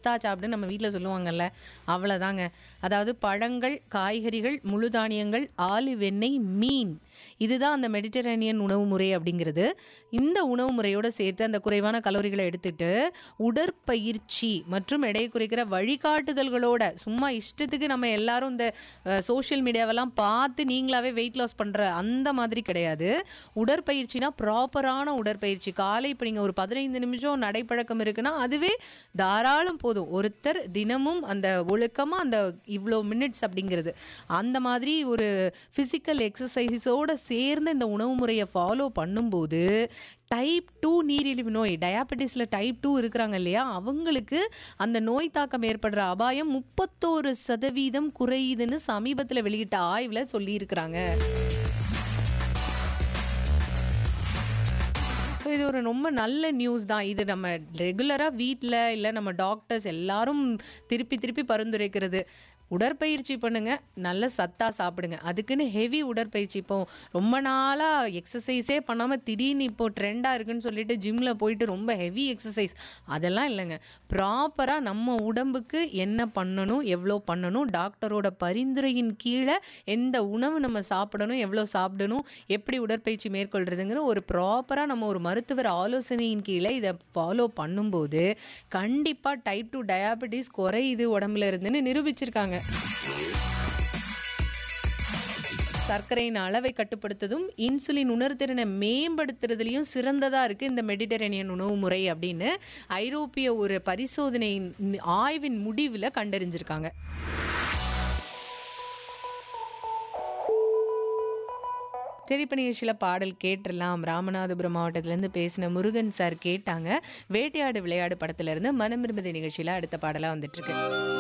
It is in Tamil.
சத்தா சாப்பிடு நம்ம வீட்டில் சொல்லுவாங்கல்ல அவ்வளோதாங்க அதாவது பழங்கள் காய்கறிகள் முழு தானியங்கள் ஆலிவ் எண்ணெய் மீன் இதுதான் அந்த மெடிட்டரேனியன் உணவு முறை அப்படிங்கிறது இந்த உணவு முறையோட சேர்த்து அந்த குறைவான கலோரிகளை எடுத்துட்டு உடற்பயிற்சி மற்றும் எடை குறைக்கிற வழிகாட்டுதல்களோட சும்மா இஷ்டத்துக்கு நம்ம எல்லாரும் இந்த சோஷியல் மீடியாவெல்லாம் பார்த்து நீங்களாவே வெயிட் லாஸ் பண்ணுற அந்த மாதிரி கிடையாது உடற்பயிற்சினா ப்ராப்பரான உடற்பயிற்சி காலை இப்போ நீங்கள் ஒரு பதினைந்து நிமிஷம் நடைப்பழக்கம் இருக்குன்னா அதுவே தாராளம் போதும் ஒருத்தர் தினமும் அந்த ஒழுக்கமாக அந்த இவ்வளோ மினிட்ஸ் அப்படிங்கிறது அந்த மாதிரி ஒரு ஃபிசிக்கல் எக்ஸசைஸோட சேர்ந்து இந்த உணவு முறையை ஃபாலோ பண்ணும்போது டைப் டூ நீரிழிவு நோய் டயாபெட்டிஸில் டைப் டூ இருக்கிறாங்க இல்லையா அவங்களுக்கு அந்த நோய் தாக்கம் ஏற்படுற அபாயம் முப்பத்தோரு சதவீதம் குறையுதுன்னு சமீபத்தில் வெளியிட்ட ஆய்வில் சொல்லியிருக்கிறாங்க ஸோ இது ஒரு ரொம்ப நல்ல நியூஸ் தான் இது நம்ம ரெகுலராக வீட்டில் இல்லை நம்ம டாக்டர்ஸ் எல்லாரும் திருப்பி திருப்பி பரிந்துரைக்கிறது உடற்பயிற்சி பண்ணுங்க நல்ல சத்தா சாப்பிடுங்க அதுக்குன்னு ஹெவி உடற்பயிற்சி இப்போ ரொம்ப நாளாக எக்ஸசைஸே பண்ணாமல் திடீர்னு இப்போ ட்ரெண்டாக இருக்குன்னு சொல்லிட்டு ஜிம்மில் போயிட்டு ரொம்ப ஹெவி எக்ஸசைஸ் அதெல்லாம் இல்லைங்க ப்ராப்பராக நம்ம உடம்புக்கு என்ன பண்ணணும் எவ்வளோ பண்ணணும் டாக்டரோட பரிந்துரையின் கீழே எந்த உணவு நம்ம சாப்பிடணும் எவ்வளோ சாப்பிடணும் எப்படி உடற்பயிற்சி மேற்கொள்றதுங்கிற ஒரு ப்ராப்பராக நம்ம ஒரு மருத்துவர் ஆலோசனையின் கீழே இதை ஃபாலோ பண்ணும்போது கண்டிப்பாக டைப் டூ டயாபெட்டிஸ் குறையுது உடம்புல இருந்துன்னு நிரூபிச்சிருக்காங்க சர்க்கரையின் அளவை கட்டுப்படுத்துவதும் இன்சுலின் உணர்திறனை மேம்படுத்துறதுலையும் சிறந்ததா இருக்கு இந்த மெடிட்டரேனியன் உணவு முறை அப்படின்னு ஐரோப்பிய ஒரு பரிசோதனையின் ஆய்வின் முடிவில் கண்டறிஞ்சிருக்காங்க சரி இப்போ நிகழ்ச்சியில் பாடல் கேட்டுடலாம் ராமநாதபுரம் மாவட்டத்திலேருந்து பேசின முருகன் சார் கேட்டாங்க வேட்டையாடு விளையாடு படத்துலேருந்து மனமிருமதி நிகழ்ச்சியில் அடுத்த பாடலாக வந்துட்டுருக்கு